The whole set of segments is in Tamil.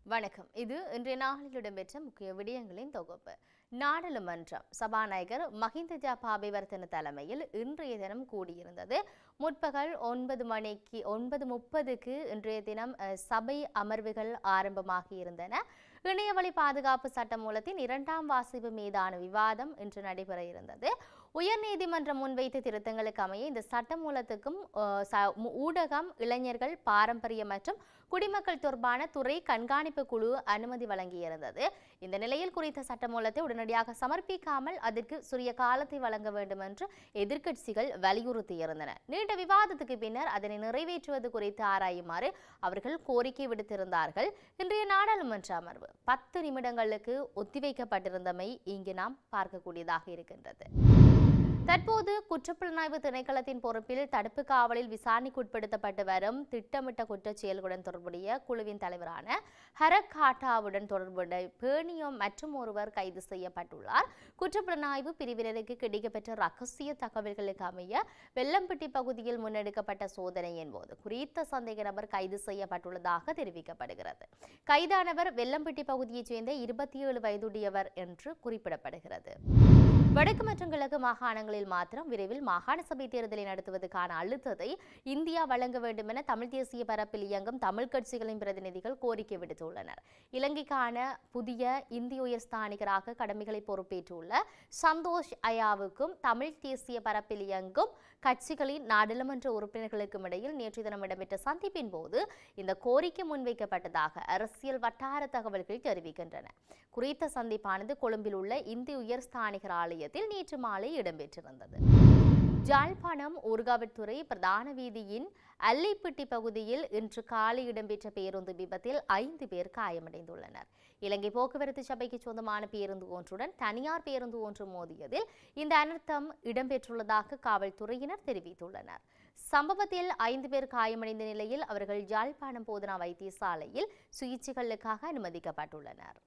வணக்கம் இது இன்றைய நாளில் இடம்பெற்ற முக்கிய விடயங்களின் தொகுப்பு நாடாளுமன்றம் சபாநாயகர் மஹிந்த ஜாபா அபிவர்த்தன தலைமையில் இன்றைய தினம் கூடியிருந்தது முற்பகல் ஒன்பது மணிக்கு ஒன்பது முப்பதுக்கு இன்றைய தினம் அஹ், சபை அமர்வுகள் ஆரம்பமாகி இருந்தன இணையவழி பாதுகாப்பு சட்டமூலத்தின் இரண்டாம் வாசிப்பு மீதான விவாதம் இன்று நடைபெற இருந்தது உயர்நீதிமன்றம் முன்வைத்த திருத்தங்களுக்கு அமைய இந்த சட்டமூலத்துக்கும் அஹ், ச- மு- ஊடகம் இளைஞர்கள் பாரம்பரிய மற்றும் குடிமக்கள் தொடர்பான துறை கண்காணிப்பு குழு அனுமதி வழங்கியிருந்தது இந்த நிலையில் குறித்த சட்டமூலத்தை உடனடியாக சமர்ப்பிக்காமல் அதற்கு சுரிய காலத்தை வழங்க வேண்டும் என்று எதிர்க்கட்சிகள் வலியுறுத்தியிருந்தன நீண்ட விவாதத்துக்கு பின்னர் அதனை நிறைவேற்றுவது குறித்து ஆராயுமாறு அவர்கள் கோரிக்கை விடுத்திருந்தார்கள் இன்றைய நாடாளுமன்ற அமர்வு பத்து நிமிடங்களுக்கு ஒத்திவைக்கப்பட்டிருந்தமை இங்கு நாம் பார்க்கக்கூடியதாக இருக்கின்றது தற்போது குற்றப்புலனாய்வு திணைக்களத்தின் பொறுப்பில் தடுப்பு காவலில் விசாரணைக்கு உட்படுத்தப்பட்டு வரும் திட்டமிட்ட குற்றச் செயல்களுடன் தொடர்புடைய குழுவின் தலைவரான ஹரக் ஹாட்டாவுடன் தொடர்புடைய பேணியம் மற்றும் ஒருவர் கைது செய்யப்பட்டுள்ளார் குற்றப்புலனாய்வு பிரிவினருக்கு கிடைக்கப்பெற்ற ரகசிய தகவல்களுக்கு அமைய வெள்ளம்பட்டி பகுதியில் முன்னெடுக்கப்பட்ட சோதனையின் போது குறித்த சந்தேக நபர் கைது செய்யப்பட்டுள்ளதாக தெரிவிக்கப்படுகிறது கைதானவர் வெள்ளம்பட்டி பகுதியைச் சேர்ந்த இருபத்தி ஏழு வயதுடையவர் என்று குறிப்பிடப்படுகிறது வடக்கு மற்றும் கிழக்கு மாகாணங்களில் மாத்திரம் விரைவில் மாகாண சபை தேர்தலை நடத்துவதற்கான அழுத்தத்தை இந்தியா வழங்க வேண்டும் என தமிழ் தேசிய பரப்பில் இயங்கும் தமிழ் கட்சிகளின் பிரதிநிதிகள் கோரிக்கை விடுத்துள்ளனர் இலங்கைக்கான புதிய இந்திய உயர்ஸ்தானிகராக கடமைகளை பொறுப்பேற்றுள்ள சந்தோஷ் அயாவுக்கும் தமிழ் தேசிய பரப்பில் இயங்கும் கட்சிகளின் நாடாளுமன்ற உறுப்பினர்களுக்கும் இடையில் நேற்று தினம் இடம்பெற்ற சந்திப்பின் போது இந்த கோரிக்கை முன்வைக்கப்பட்டதாக அரசியல் வட்டார தகவல்கள் தெரிவிக்கின்றன குறித்த சந்திப்பானது கொழும்பில் உள்ள இந்திய உயர்ஸ்தானிகர் ஆலயத்தில் நேற்று மாலை இடம்பெற்றிருந்தது ஜாழ்ப்பாணம் ஊர்காவற்துறை பிரதான வீதியின் அல்லைப்பட்டி பகுதியில் இன்று காலை இடம்பெற்ற பேருந்து விபத்தில் ஐந்து பேர் காயமடைந்துள்ளனர் இலங்கை போக்குவரத்து சபைக்கு சொந்தமான பேருந்து ஒன்றுடன் தனியார் பேருந்து ஒன்று மோதியதில் இந்த அனர்த்தம் இடம்பெற்றுள்ளதாக காவல்துறையினர் தெரிவித்துள்ளனர் சம்பவத்தில் ஐந்து பேர் காயமடைந்த நிலையில் அவர்கள் யாழ்ப்பாணம் போதனா வைத்தியசாலையில் சிகிச்சைகளுக்காக அனுமதிக்கப்பட்டுள்ளனர்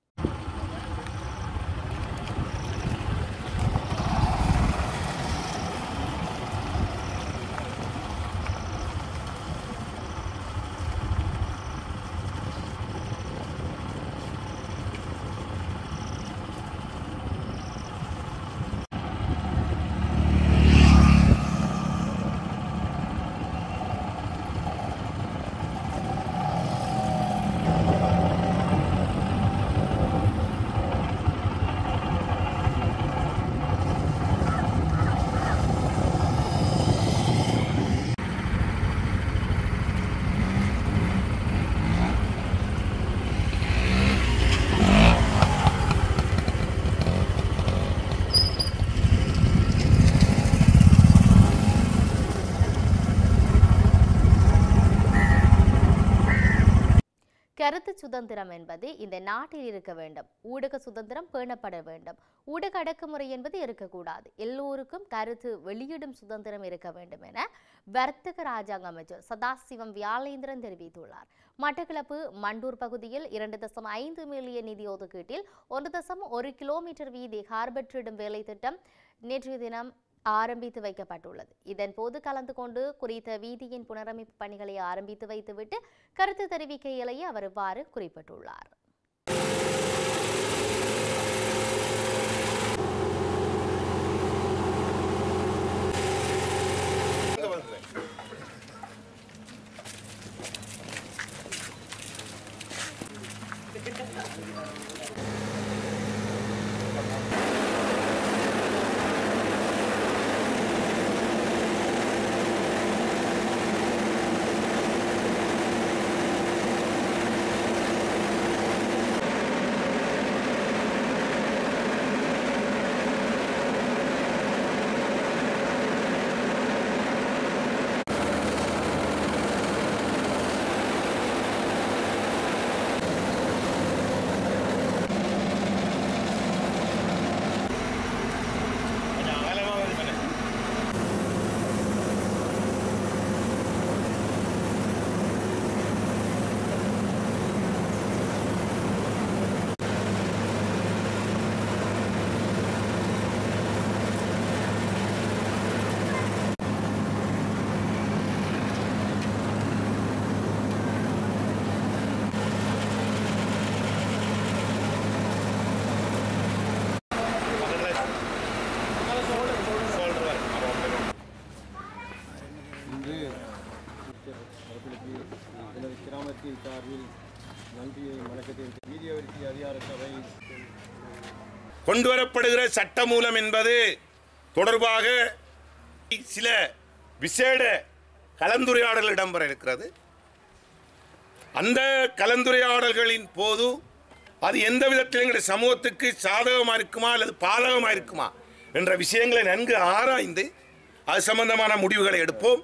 கருத்து சுதந்திரம் என்பது இந்த நாட்டில் இருக்க வேண்டும் ஊடக சுதந்திரம் பேணப்பட வேண்டும் ஊடக அடக்குமுறை என்பது இருக்கக்கூடாது எல்லோருக்கும் கருத்து வெளியிடும் சுதந்திரம் இருக்க வேண்டும் என வர்த்தக ராஜாங்க அமைச்சர் சதாசிவம் வியாழேந்திரன் தெரிவித்துள்ளார் மட்டக்களப்பு மண்டூர் பகுதியில் இரண்டு தசம் ஐந்து மில்லியன் நிதி ஒதுக்கீட்டில் ஒன்று தசம் ஒரு கிலோமீட்டர் வீதி கார்பற்றிடும் வேலை திட்டம் நேற்றைய தினம் ஆரம்பித்து வைக்கப்பட்டுள்ளது இதன் போது கலந்து கொண்டு குறித்த வீதியின் புனரமைப்பு பணிகளை ஆரம்பித்து வைத்துவிட்டு கருத்து தெரிவிக்கையிலேயே அவர் இவ்வாறு குறிப்பிட்டுள்ளார் இன்று அவர்களுக்கு எனது கிராமத்தின் சார்பில் நன்றியை வணக்கத்தை வீதி அபிவிருத்தி அதிகார சபை கொண்டுவரப்படுகிற சட்டமூலம் என்பது தொடர்பாக சில விசேட கலந்துரையாடல்கள் இடம்பெற இருக்கிறது அந்த கலந்துரையாடல்களின் போது அது எந்த விதத்தில் எங்களுடைய சமூகத்துக்கு சாதகமாக இருக்குமா அல்லது பாதகமாக இருக்குமா என்ற விஷயங்களை நன்கு ஆராய்ந்து அது சம்பந்தமான முடிவுகளை எடுப்போம்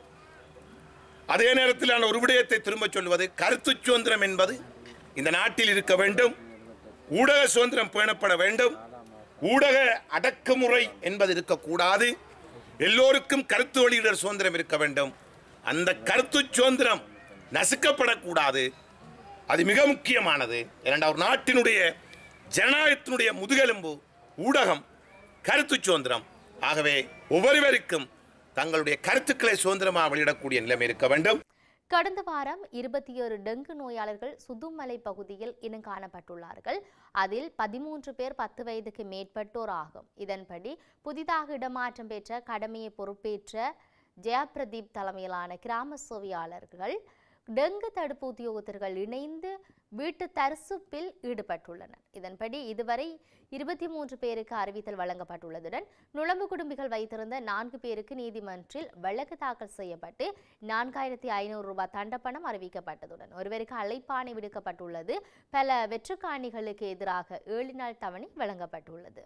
அதே நேரத்தில் நான் ஒரு விடயத்தை திரும்ப சொல்வது கருத்து சுதந்திரம் என்பது இந்த நாட்டில் இருக்க வேண்டும் ஊடக சுதந்திரம் பேணப்பட வேண்டும் ஊடக அடக்குமுறை என்பது இருக்கக்கூடாது எல்லோருக்கும் கருத்து வெளியிடல் சுதந்திரம் இருக்க வேண்டும் அந்த கருத்து சுதந்திரம் நசுக்கப்படக்கூடாது அது மிக முக்கியமானது இரண்டாவது ஒரு நாட்டினுடைய ஜனநாயகத்தினுடைய முதுகெலும்பு ஊடகம் கருத்து சுதந்திரம் ஆகவே ஒவ்வொருவருக்கும் தங்களுடைய கருத்துக்களை சுதந்திரமாக வெளியிடக்கூடிய நிலைமை இருக்க வேண்டும் கடந்த வாரம் இருபத்தி ஏழு டெங்கு நோயாளர்கள் சுதுமலை பகுதியில் இனம் காணப்பட்டுள்ளார்கள் அதில் பதிமூன்று பேர் பத்து வயதுக்கு மேற்பட்டோர் ஆகும் இதன்படி புதிதாக இடமாற்றம் பெற்ற கடமையை பொறுப்பேற்ற ஜெயபிரதீப் தலைமையிலான கிராம சேவையாளர்கள் டெங்கு தடுப்பு உத்தியோகத்தர்கள் இணைந்து வீட்டு தரிசுப்பில் ஈடுபட்டுள்ளனர் இதன்படி இதுவரை இருபத்தி மூன்று பேருக்கு அறிவித்தல் வழங்கப்பட்டுள்ளதுடன் நுழம்பு குடும்பிகள் வைத்திருந்த நான்கு பேருக்கு நீதிமன்றில் வழக்கு தாக்கல் செய்யப்பட்டு நான்காயிரத்தி ஐநூறு ரூபாய் தண்டப்பணம் அறிவிக்கப்பட்டதுடன் ஒருவருக்கு அழைப்பாணை விடுக்கப்பட்டுள்ளது பல வெற்றுக்காணிகளுக்கு எதிராக ஏழு நாள் தவணை வழங்கப்பட்டுள்ளது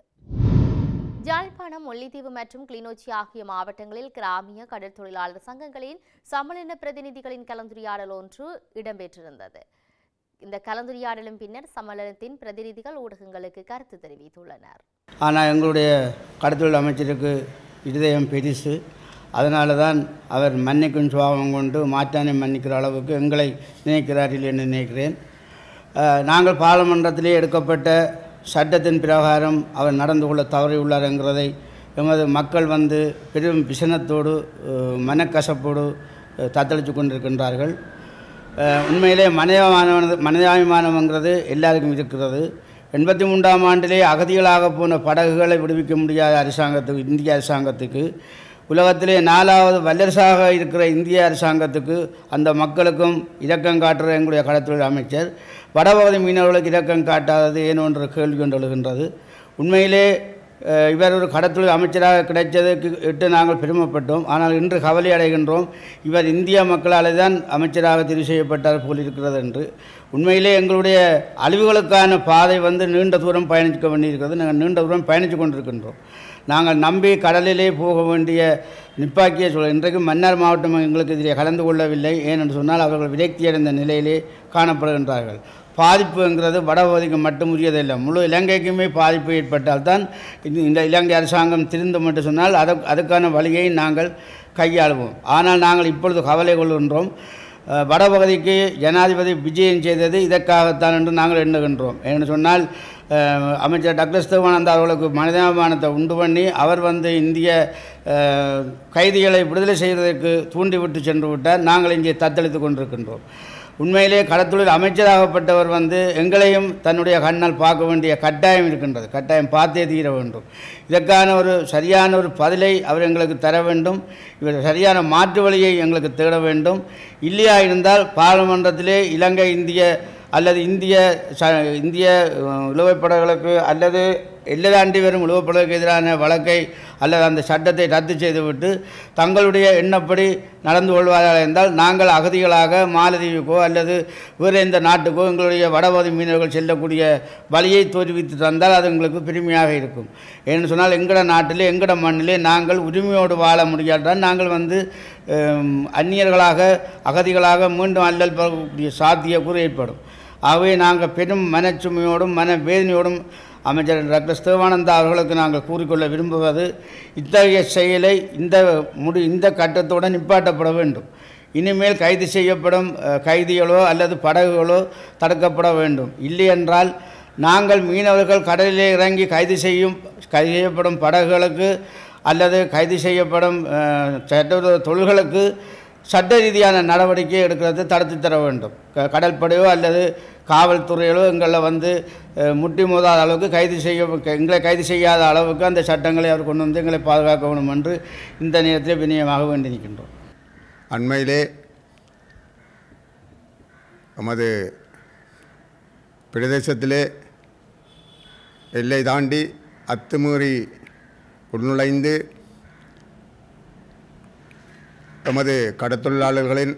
யாழ்ப்பாணம் முல்லைத்தீவு மற்றும் கிளிநொச்சி ஆகிய மாவட்டங்களில் கிராமிய கடல் தொழிலாளர் சங்கங்களின் சம்மேளன பிரதிநிதிகளின் கலந்துரையாடல் ஒன்று இடம்பெற்றிருந்தது இந்த கலந்துரையாடலின் பின்னர் சம்மேளனத்தின் பிரதிநிதிகள் ஊடகங்களுக்கு கருத்து தெரிவித்துள்ளனர் ஆனால் எங்களுடைய கடத்தொழில் அமைச்சருக்கு இருதயம் பெரிசு அதனால தான் அவர் மன்னிக்கும் சுபாவம் கொண்டு மாற்றானை மன்னிக்கிற அளவுக்கு எங்களை நினைக்கிறார்கள் என்று நினைக்கிறேன் அஹ், நாங்கள் பாராளுமன்றத்திலே எடுக்கப்பட்ட சட்டத்தின் பிரகாரம் அவர் நடந்து கொள்ள தவறியுள்ளார் என்கிறதை எமது மக்கள் வந்து பெரும் விசனத்தோடு அஹ், மனக்கசப்போடு அஹ், தத்தளித்து கொண்டிருக்கின்றார்கள் அஹ், உண்மையிலே மனிதாபிமானம் மனிதாபிமானம்ங்கிறது எல்லாருக்கும் இருக்கிறது எண்பத்தி மூன்றாம் ஆண்டிலே அகதிகளாக போன படகுகளை விடுவிக்க முடியாத அரசாங்கத்துக்கு இந்திய அரசாங்கத்துக்கு உலகத்திலே நாலாவது வல்லரசாக இருக்கிற இந்திய அரசாங்கத்துக்கு அந்த மக்களுக்கும் இரக்கம் காட்டுற எங்களுடைய கடத்தொழில் அமைச்சர் வடபகுதி மீனவர்களுக்கு இரக்கம் காட்டாதது ஏனோ என்ற கேள்வி கொண்டு எழுகின்றது உண்மையிலே அஹ், இவர் ஒரு கடத்தொழில் அமைச்சராக கிடைச்சதுக்கு இட்டு நாங்கள் பெருமைப்பட்டோம் ஆனால் இன்று கவலை அடைகின்றோம் இவர் இந்திய மக்களால் தான் அமைச்சராக தெரிவு செய்யப்பட்டார் போல் இருக்கிறது என்று உண்மையிலே எங்களுடைய அழிவுகளுக்கான பாதை வந்து நீண்ட தூரம் பயணிக்க வேண்டியிருக்கிறது நாங்கள் நீண்ட தூரம் பயணித்து கொண்டிருக்கின்றோம் நாங்கள் நம்பி கடலிலே போக வேண்டிய நிப்பாக்கிய சூழல் இன்றைக்கு மன்னார் மாவட்டம் எங்களுக்கு இதிலே கலந்து கொள்ளவில்லை ஏனென்று சொன்னால் அவர்கள் விரக்தி அடைந்த நிலையிலே காணப்படுகின்றார்கள் பாதிப்புங்கிறது வடபகுதிக்கு மட்டும் உரியதில்லை முழு இலங்கைக்குமே பாதிப்பு ஏற்பட்டால்தான் இது இந்த இலங்கை அரசாங்கம் திருந்தும் என்று சொன்னால் அதற்கு அதுக்கான வழியை நாங்கள் கையாளுவோம் ஆனால் நாங்கள் இப்பொழுது கவலை கொள்கின்றோம் அஹ், வடபகுதிக்கு ஜனாதிபதி விஜயம் செய்தது இதற்காகத்தான் என்று நாங்கள் எண்ணுகின்றோம் ஏன்னு சொன்னால் அஹ், அமைச்சர் டக்ளஸ் தேவானந்தா அவர்களுக்கு மனிதாபிமானத்தை உண்டு பண்ணி அவர் வந்து இந்திய அஹ், கைதிகளை விடுதலை செய்வதற்கு தூண்டிவிட்டு சென்று விட்டார் நாங்கள் இங்கே தத்தளித்து கொண்டிருக்கின்றோம் உண்மையிலே கடத்தொழில் அமைச்சராகப்பட்டவர் வந்து எங்களையும் தன்னுடைய கண்ணால் பார்க்க வேண்டிய கட்டாயம் இருக்கின்றது கட்டாயம் பார்த்தே தீர வேண்டும் இதற்கான ஒரு சரியான ஒரு பதிலை அவர் எங்களுக்கு தர வேண்டும் இவர் சரியான மாற்று வழியை எங்களுக்கு தேட வேண்டும் இல்லையா இருந்தால் பாராளுமன்றத்திலே இலங்கை இந்திய அல்லது இந்திய ச இந்திய அஹ், இழுவைப்படங்களுக்கு அல்லது எல்லை தாண்டி வரும் இழுவைப்படலுக்கு எதிரான வழக்கை அல்லது அந்த சட்டத்தை ரத்து செய்துவிட்டு தங்களுடைய எண்ணப்படி நடந்து கொள்வார்கள் என்றால் நாங்கள் அகதிகளாக மாலதீவுக்கோ அல்லது வேறு எந்த நாட்டுக்கோ எங்களுடைய வடபகுதி மீனவர்கள் செல்லக்கூடிய வழியை தோற்றுவித்து தந்தால் அது எங்களுக்கு பெருமையாக இருக்கும் ஏன்னு சொன்னால் எங்கட நாட்டிலே எங்கட மண்ணிலே நாங்கள் உரிமையோடு வாழ முடியாட்டால் நாங்கள் வந்து அஹ், அந்நியர்களாக அகதிகளாக மீண்டும் அல்லல் பெறக்கூடிய சாத்தியக்கூறு ஏற்படும் ஆகவே நாங்கள் பெரும் மனச்சுமையோடும் மன வேதனையோடும் அமைச்சர் டாக்டர் ஸ்தேவானந்தா அவர்களுக்கு நாங்கள் கூறிக்கொள்ள விரும்புவது இத்தகைய செயலை இந்த முடி இந்த கட்டத்துடன் நிப்பாட்டப்பட வேண்டும் இனிமேல் கைது செய்யப்படும் அஹ், கைதிகளோ அல்லது படகுகளோ தடுக்கப்பட வேண்டும் இல்லையென்றால் நாங்கள் மீனவர்கள் கடலிலே இறங்கி கைது செய்யும் கைது செய்யப்படும் படகுகளுக்கு அல்லது கைது செய்யப்படும் அஹ், சட்டவிரோத தொழில்களுக்கு சட்ட ரீதியான நடவடிக்கை எடுக்கிறது தடுத்து தர வேண்டும் க கடற்படையோ அல்லது காவல்துறையிலோ எங்களை வந்து அஹ், முட்டி மோதாத அளவுக்கு கைது செய்ய எங்களை கைது செய்யாத அளவுக்கு அந்த சட்டங்களை அவர் கொண்டு வந்து எங்களை பாதுகாக்க வேண்டும் என்று இந்த நேரத்தில் வினயமாக வேண்டி நிற்கின்றோம் அண்மையிலே நமது பிரதேசத்திலே எல்லை தாண்டி அத்துமீறி உள்நுழைந்து எமது கடத்தொழிலாளர்களின்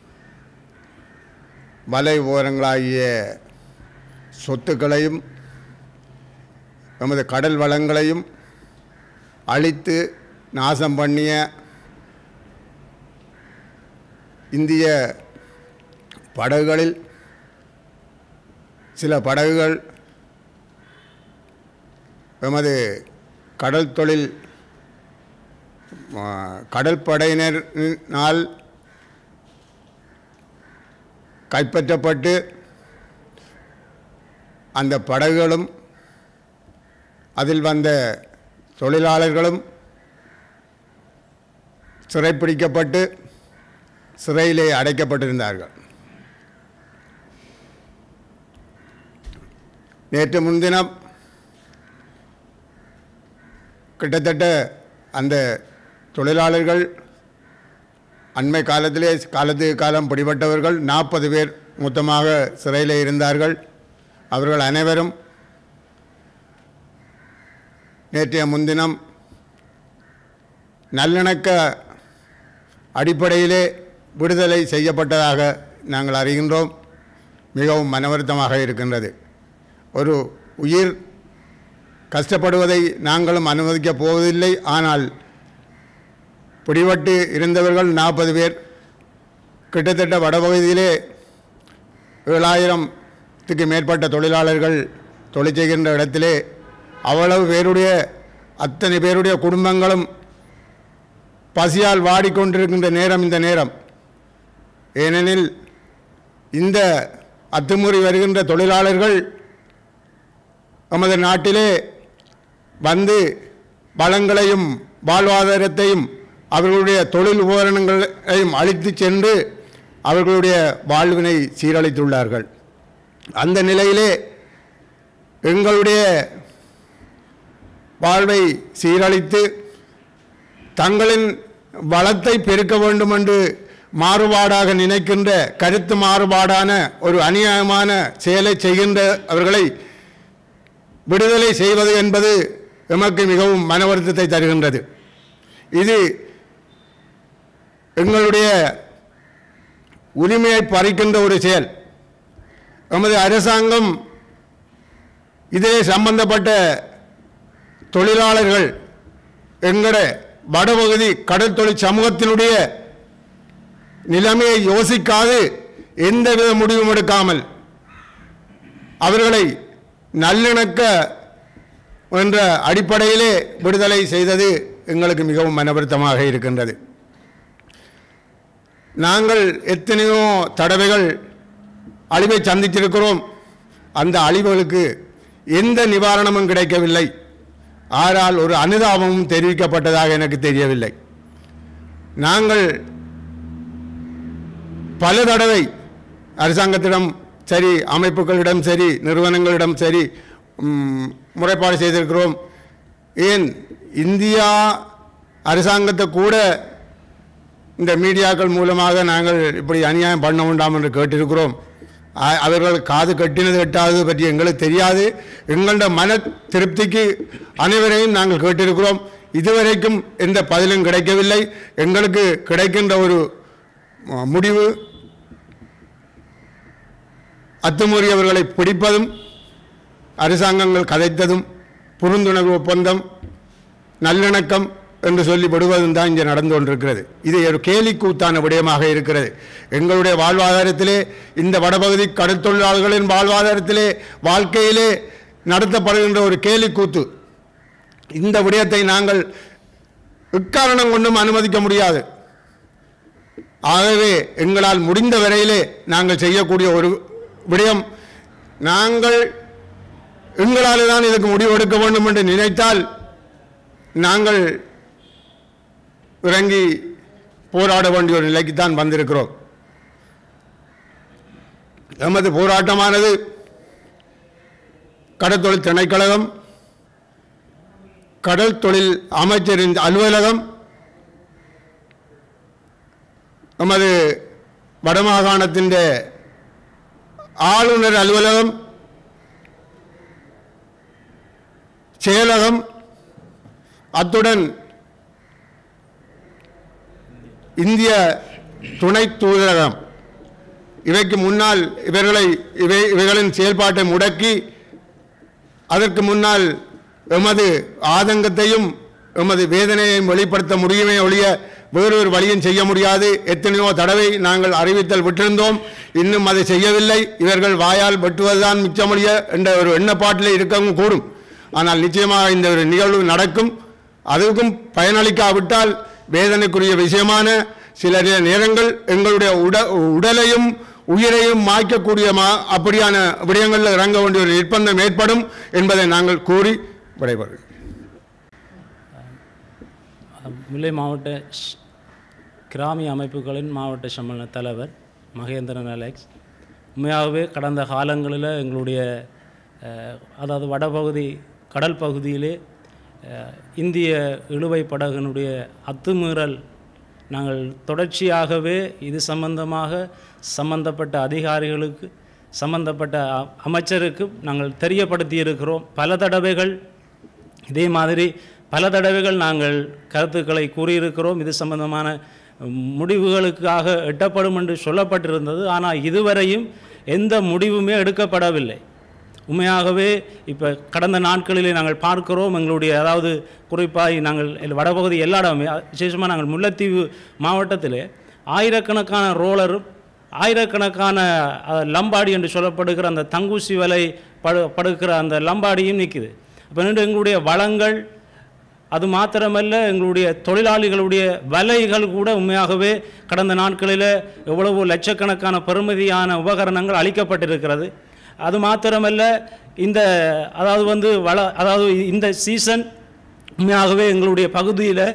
வலை ஓரங்களாகிய சொத்துக்களையும் எமது கடல் வளங்களையும் அழித்து நாசம் பண்ணிய இந்திய படகுகளில் சில படகுகள் எமது கடல் தொழில் ஆ, கடல் படையினரினால் கைப்பற்றப்பட்டு அந்த படகுகளும் அதில் வந்த தொழிலாளர்களும் சிறைப்பிடிக்கப்பட்டு சிறையிலே அடைக்கப்பட்டிருந்தார்கள் நேற்று முன்தினம் கிட்டத்தட்ட அந்த தொழிலாளர்கள் அண்மை காலத்திலே காலத்துக்கு காலம் பிடிபட்டவர்கள் நாற்பது பேர் மொத்தமாக சிறையில் இருந்தார்கள் அவர்கள் அனைவரும் நேற்றைய முன்தினம் நல்லிணக்க அடிப்படையிலே விடுதலை செய்யப்பட்டதாக நாங்கள் அறிகின்றோம் மிகவும் மனவருத்தமாக இருக்கின்றது ஒரு உயிர் கஷ்டப்படுவதை நாங்களும் அனுமதிக்கப் போவதில்லை ஆனால் பிடிபட்டு இருந்தவர்கள் நாற்பது பேர் கிட்டத்தட்ட வடபகுதியிலே ஏழாயிரத்துக்கு மேற்பட்ட தொழிலாளர்கள் தொழில் செய்கின்ற இடத்திலே அவ்வளவு பேருடைய அத்தனை பேருடைய குடும்பங்களும் பசியால் வாடிக்கொண்டிருக்கின்ற நேரம் இந்த நேரம் ஏனெனில் இந்த அத்துமுறி வருகின்ற தொழிலாளர்கள் நமது நாட்டிலே வந்து வளங்களையும் வாழ்வாதாரத்தையும் அவர்களுடைய தொழில் உபகரணங்களையும் அழித்து சென்று அவர்களுடைய வாழ்வினை சீரழித்துள்ளார்கள் அந்த நிலையிலே எங்களுடைய வாழ்வை சீரழித்து தங்களின் வளத்தை பெருக்க வேண்டும் என்று மாறுபாடாக நினைக்கின்ற கருத்து மாறுபாடான ஒரு அநியாயமான செயலை செய்கின்ற அவர்களை விடுதலை செய்வது என்பது எமக்கு மிகவும் மன வருத்தத்தை தருகின்றது இது எங்களுடைய உரிமையை பறிக்கின்ற ஒரு செயல் எமது அரசாங்கம் இதிலே சம்பந்தப்பட்ட தொழிலாளர்கள் எங்கட வடபகுதி கடல் தொழில் சமூகத்தினுடைய நிலைமையை யோசிக்காது எந்தவித முடிவும் எடுக்காமல் அவர்களை நல்லிணக்க என்ற அடிப்படையிலே விடுதலை செய்தது எங்களுக்கு மிகவும் மனவருத்தமாக இருக்கின்றது நாங்கள் எத்தனையோ தடவைகள் அழிவை சந்தித்திருக்கிறோம் அந்த அழிவுகளுக்கு எந்த நிவாரணமும் கிடைக்கவில்லை ஆனால் ஒரு அனுதாபமும் தெரிவிக்கப்பட்டதாக எனக்கு தெரியவில்லை நாங்கள் பல தடவை அரசாங்கத்திடம் சரி அமைப்புகளிடம் சரி நிறுவனங்களிடம் சரி ம், முறைப்பாடு செய்திருக்கிறோம் ஏன் இந்தியா அரசாங்கத்தை கூட இந்த மீடியாக்கள் மூலமாக நாங்கள் இப்படி அநியாயம் பண்ண வேண்டாம் என்று கேட்டிருக்கிறோம் அ- அவர்கள் காது கட்டினது கட்டாதது பற்றி எங்களுக்கு தெரியாது எங்களோட மன திருப்திக்கு அனைவரையும் நாங்கள் கேட்டிருக்கிறோம் இதுவரைக்கும் எந்த பதிலும் கிடைக்கவில்லை எங்களுக்கு கிடைக்கின்ற ஒரு அ, முடிவு அத்துமீறி அவர்களை பிடிப்பதும் அரசாங்கங்கள் கதைத்ததும் புரிந்துணர்வு ஒப்பந்தம் நல்லிணக்கம் என்று சொல்லி விடுவதும் தான் இங்கே நடந்து கொண்டிருக்கிறது இது ஒரு கேலிக்கூத்தான விடயமாக இருக்கிறது எங்களுடைய வாழ்வாதாரத்திலே இந்த வடபகுதி கடல் தொழிலாளர்களின் வாழ்வாதாரத்திலே வாழ்க்கையிலே நடத்தப்படுகின்ற ஒரு கேலிக்கூத்து இந்த விடயத்தை நாங்கள் எக்காரணம் கொண்டும் அனுமதிக்க முடியாது ஆகவே எங்களால் முடிந்த வரையிலே நாங்கள் செய்யக்கூடிய ஒரு விடயம் நாங்கள் எங்களால் தான் இதற்கு முடிவு எடுக்க வேண்டும் என்று நினைத்தால் நாங்கள் இறங்கி போராட வேண்டிய ஒரு நிலைக்குத்தான் வந்திருக்கிறோம் எமது போராட்டமானது கடற்தொழில் திணைக்களகம் கடல் தொழில் அமைச்சரின் அலுவலகம் நமது வடமாகாணத்தின் ஆளுநர் அலுவலகம் செயலகம் அத்துடன் இந்திய துணை தூதரகம் இவைக்கு முன்னால் இவர்களை இவை இவைகளின் செயல்பாட்டை முடக்கி அதற்கு முன்னால் எமது ஆதங்கத்தையும் எமது வேதனையையும் வெளிப்படுத்த முடியுமே ஒழிய வேறொரு வழியும் செய்ய முடியாது எத்தனையோ தடவை நாங்கள் அறிவித்தல் விட்டிருந்தோம் இன்னும் அதை செய்யவில்லை இவர்கள் வாயால் வெட்டுவதுதான் மிச்சமொழிய என்ற ஒரு எண்ணப்பாட்டில் இருக்கவும் கூடும் ஆனால் நிச்சயமாக இந்த ஒரு நிகழ்வு நடக்கும் அதுக்கும் பயனளிக்காவிட்டால் வேதனைக்குரிய விஷயமான சில நே- நேரங்கள் எங்களுடைய உட உடலையும் உயிரையும் மாய்க்கக்கூடிய மா அப்படியான விடயங்களில் இறங்க வேண்டிய ஒரு நிர்பந்தம் ஏற்படும் என்பதை நாங்கள் கூறி விடைபெறுகிறோம் முல்லை மாவட்ட ஷ்- கிராமிய அமைப்புகளின் மாவட்ட சம்மேளன தலைவர் மகேந்திரன் அலெக்ஸ் உண்மையாகவே கடந்த காலங்களில் எங்களுடைய அஹ், அதாவது வடபகுதி கடல் பகுதியிலே அஹ், இந்திய இழுவை படகினுடைய அத்துமீறல் நாங்கள் தொடர்ச்சியாகவே இது சம்பந்தமாக சம்பந்தப்பட்ட அதிகாரிகளுக்கு சம்பந்தப்பட்ட அ- அமைச்சருக்கு நாங்கள் தெரியப்படுத்தி இருக்கிறோம் பல தடவைகள் இதே மாதிரி பல தடவைகள் நாங்கள் கருத்துக்களை கூறியிருக்கிறோம் இது சம்பந்தமான முடிவுகளுக்காக எட்டப்படும் என்று சொல்லப்பட்டிருந்தது ஆனால் இதுவரையும் எந்த முடிவுமே எடுக்கப்படவில்லை உண்மையாகவே இப்போ கடந்த நாட்களிலே நாங்கள் பார்க்கிறோம் எங்களுடைய அதாவது குறிப்பாக நாங்கள் எல் வடபகுதி எல்லா இடமே விசேஷமாக நாங்கள் முல்லைத்தீவு மாவட்டத்திலே ஆயிரக்கணக்கான ரோலரும் ஆயிரக்கணக்கான அஹ், லம்பாடி என்று சொல்லப்படுகிற அந்த தங்கூசி வலை படு படுக்கிற அந்த லம்பாடியும் நிற்குது அப்போ நின்று எங்களுடைய வளங்கள் அது மாத்திரமல்ல எங்களுடைய தொழிலாளிகளுடைய வலைகள் கூட உண்மையாகவே கடந்த நாட்களில் எவ்வளவோ லட்சக்கணக்கான பெறுமதியான உபகரணங்கள் அளிக்கப்பட்டிருக்கிறது அது மாத்திரமல்ல இந்த அதாவது வந்து வள அதாவது இந்த சீசன் உண்மையாகவே எங்களுடைய பகுதியில்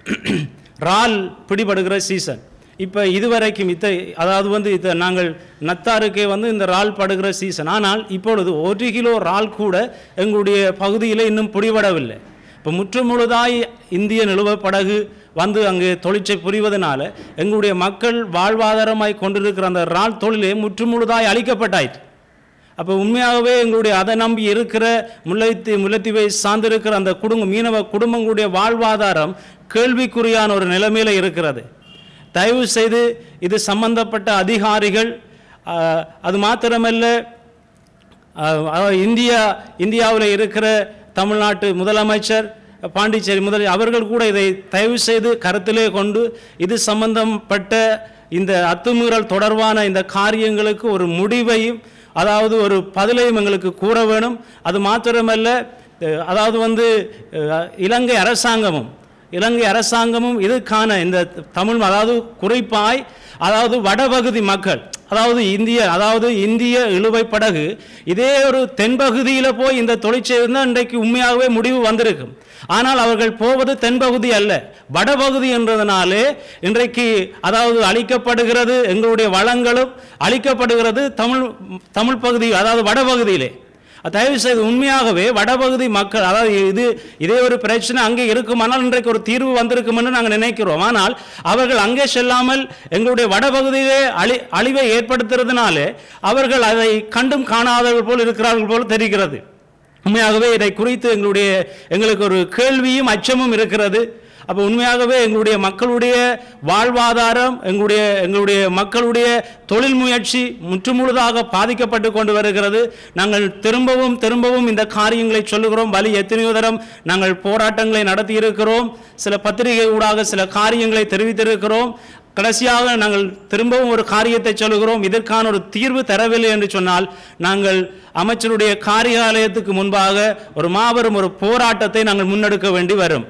இறால் பிடிபடுகிற சீசன் இப்போ இதுவரைக்கும் இத்த அதாவது வந்து இத்த நாங்கள் நத்தாருக்கே வந்து இந்த இறால் படுகிற சீசன் ஆனால் இப்பொழுது ஒரு கிலோ இறால் கூட எங்களுடைய பகுதியில் இன்னும் பிடிபடவில்லை இப்போ முற்றுமுழுதாய் இந்திய நிலுவைப் படகு வந்து அங்கே தொழிற்சை புரிவதனால எங்களுடைய மக்கள் வாழ்வாதாரமாய் கொண்டிருக்கிற அந்த இறால் தொழிலே முற்றுமுழுதாய் அழிக்கப்பட்டாயிற்று அப்போ உண்மையாகவே எங்களுடைய அதை நம்பி இருக்கிற முல்லைத்தீ முல்லைத்தீவை சார்ந்திருக்கிற அந்த குடும்ப மீனவ குடும்பங்களுடைய வாழ்வாதாரம் கேள்விக்குறியான ஒரு நிலைமையில் இருக்கிறது தயவு செய்து இது சம்பந்தப்பட்ட அதிகாரிகள் ஆஹ், அது மாத்திரமல்ல ஆஹ், அதாவது இந்தியா இந்தியாவில் இருக்கிற தமிழ்நாட்டு முதலமைச்சர் பாண்டிச்சேரி முதல் அவர்கள் கூட இதை தயவு செய்து கருத்திலே கொண்டு இது சம்பந்தப்பட்ட இந்த அத்துமீறல் தொடர்பான இந்த காரியங்களுக்கு ஒரு முடிவையும் அதாவது ஒரு பதிலையும் எங்களுக்கு கூற வேணும் அது மாத்திரமல்ல அஹ், அதாவது வந்து அஹ், இலங்கை அரசாங்கமும் இலங்கை அரசாங்கமும் இதுக்கான இந்த தமிழ் அதாவது குறிப்பாய் அதாவது வடபகுதி மக்கள் அதாவது இந்திய அதாவது இந்திய இழுவை படகு இதே ஒரு தென்பகுதியில் போய் இந்த தொழிற்சை இருந்தால் இன்றைக்கு உண்மையாகவே முடிவு வந்திருக்கும் ஆனால் அவர்கள் போவது தென்பகுதி அல்ல வடபகுதி என்றதனாலே இன்றைக்கு அதாவது அளிக்கப்படுகிறது எங்களுடைய வளங்களும் அளிக்கப்படுகிறது தமிழ் தமிழ் பகுதி அதாவது வடபகுதியிலே தயவு செய்து உண்மையாகவே வடபகுதி மக்கள் அதாவது இது இதே ஒரு பிரச்சனை அங்கே இருக்குமானால் இன்றைக்கு ஒரு தீர்வு வந்திருக்கும் என்று நாங்கள் நினைக்கிறோம் ஆனால் அவர்கள் அங்கே செல்லாமல் எங்களுடைய வடபகுதியிலே அழி அழிவை ஏற்படுத்துறதுனாலே அவர்கள் அதை கண்டும் காணாதவர்கள் போல் இருக்கிறார்கள் போல் தெரிகிறது உண்மையாகவே இதை குறித்து எங்களுடைய எங்களுக்கு ஒரு கேள்வியும் அச்சமும் இருக்கிறது அப்போ உண்மையாகவே எங்களுடைய மக்களுடைய வாழ்வாதாரம் எங்களுடைய எங்களுடைய மக்களுடைய தொழில் முயற்சி முற்றுமுழுதாக பாதிக்கப்பட்டு கொண்டு வருகிறது நாங்கள் திரும்பவும் திரும்பவும் இந்த காரியங்களை சொல்லுகிறோம் வலி எத்தனையோ தரம் நாங்கள் போராட்டங்களை நடத்தியிருக்கிறோம் சில பத்திரிகை ஊடாக சில காரியங்களை தெரிவித்திருக்கிறோம் கடைசியாக நாங்கள் திரும்பவும் ஒரு காரியத்தை சொல்லுகிறோம் இதற்கான ஒரு தீர்வு தரவில்லை என்று சொன்னால் நாங்கள் அமைச்சருடைய காரியாலயத்துக்கு முன்பாக ஒரு மாபெரும் ஒரு போராட்டத்தை நாங்கள் முன்னெடுக்க வேண்டி வரும்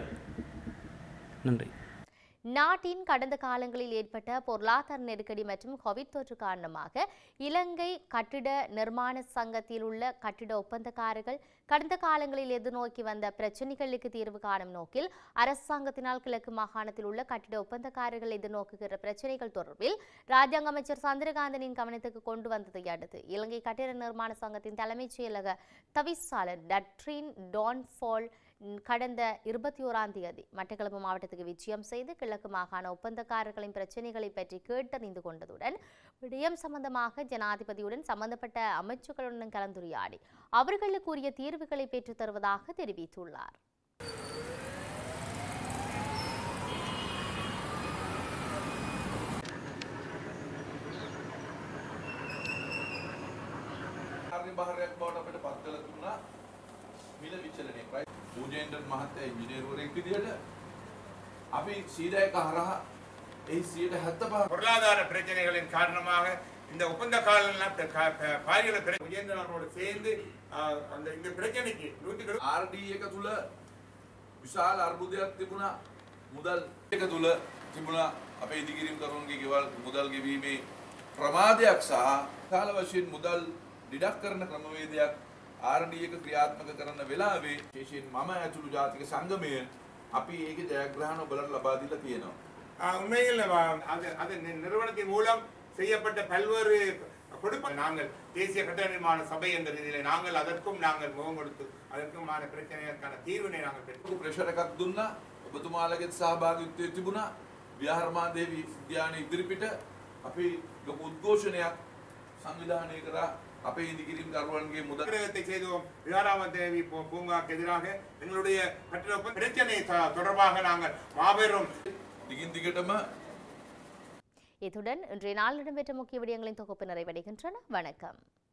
நன்றி நாட்டின் கடந்த காலங்களில் ஏற்பட்ட பொருளாதார நெருக்கடி மற்றும் கோவிட் தொற்று காரணமாக இலங்கை கட்டிட நிர்மாண சங்கத்தில் உள்ள கட்டிட ஒப்பந்தக்காரர்கள் கடந்த காலங்களில் எதிர்நோக்கி வந்த பிரச்சினைகளுக்கு தீர்வு காணும் நோக்கில் அரசாங்கத்தினால் கிழக்கு மாகாணத்தில் உள்ள கட்டிட ஒப்பந்தக்காரர்கள் எதிர்நோக்குகிற பிரச்சினைகள் தொடர்பில் ராஜாங்க அமைச்சர் சந்திரகாந்தனின் கவனத்துக்கு கொண்டு வந்ததை அடுத்து இலங்கை கட்டிட நிர்மாண சங்கத்தின் தலைமைச் செயலக தவிசாளர் டட்ரின் டான்ஃபால் ம், கடந்த இருபத்தி ஓராம் தேதி மட்டக்களப்பு மாவட்டத்துக்கு விஜயம் செய்து கிழக்கு மாகாண ஒப்பந்தக்காரர்களின் பிரச்சினைகளை பற்றி கேட்டறிந்து கொண்டதுடன் விடயம் சம்பந்தமாக ஜனாதிபதியுடன் சம்பந்தப்பட்ட அமைச்சுக்களுடன் கலந்துரையாடி அவர்களுக்குரிய தீர்வுகளை பெற்றுத் தருவதாக தெரிவித்துள்ளார் කාර්යභාරයක් බවට අපිට පත් කළ තුනා මිල විචලනය ප්‍රයි පූජේන්ද්‍රන් මහත්තයා ඉංජිනේරුවරයෙක් විදිහට අපි සීඩයක හරහා එහි 75 பொருளாதார பிரச்சனைகளின் காரணமாக இந்த ஒப்பந்த கால விஜேந்திரனோடு சேர்ந்து ஆஹ், அந்த இந்த பிரச்சனைக்கு நூற்றுக்கு RD එක තුල විශාල අර්බුදයක් තිබුණා මුදල් එක තුල තිබුණා අපේ ඉදිකිරීම් කරුවන්ගේ ගෙවල් මුදල් ගෙවීමේ ප්‍රමාදයක් සහ කාල වශයෙන් මුදල් ඩිඩක් කරන ක්‍රමවේදයක් RD එක ක්‍රියාත්මක කරන වෙලාවේ විශේෂයෙන් මම ඇතුළු ජාතික සංගමය අපි ඒකේ ජයග්‍රහණ ඔබලට ලබා දීලා තියෙනවා ஆஹ், உண்மையில் வ- அது அது நி- நிறுவனத்தின் மூலம் செய்யப்பட்ட பல்வேறு கொடுப்ப நாங்கள் தேசிய கட்டட நிர்மாண சபை என்ற ரீதியிலே நாங்கள் அதற்கும் நாங்கள் முகம் கொடுத்து அதற்குமான பிரச்சனைகளுக்கான தீர்வினை நாங்கள் பெற்றோம் ලොකු ප්‍රෙෂර් එකක් දුන්නා ඔබතුමාලගේ සහභාගීත්වය තිබුණා විහාරමා දේවී උද්‍යානයේ ඉදිරිපිට අපි ලොකු උද්ඝෝෂණයක් සංවිධානය කරා අපේ ඉදිකිරීම් කරුවන්ගේ මුදල් விக்கிரகத்தை செய்தோம் விகாராமதேவி பூ- பூங்காக்கு எதிராக எங்களுடைய கட்டிட ஒப்பந்த பிரச்சனை தொ- தொடர்பாக நாங்கள் மாபெரும் දිගින් දිගටම இத்துடன் இன்றைய நாள் இடம்பெற்ற முக்கிய விடயங்களின் தொகுப்பு நிறைவடைகின்றன வணக்கம்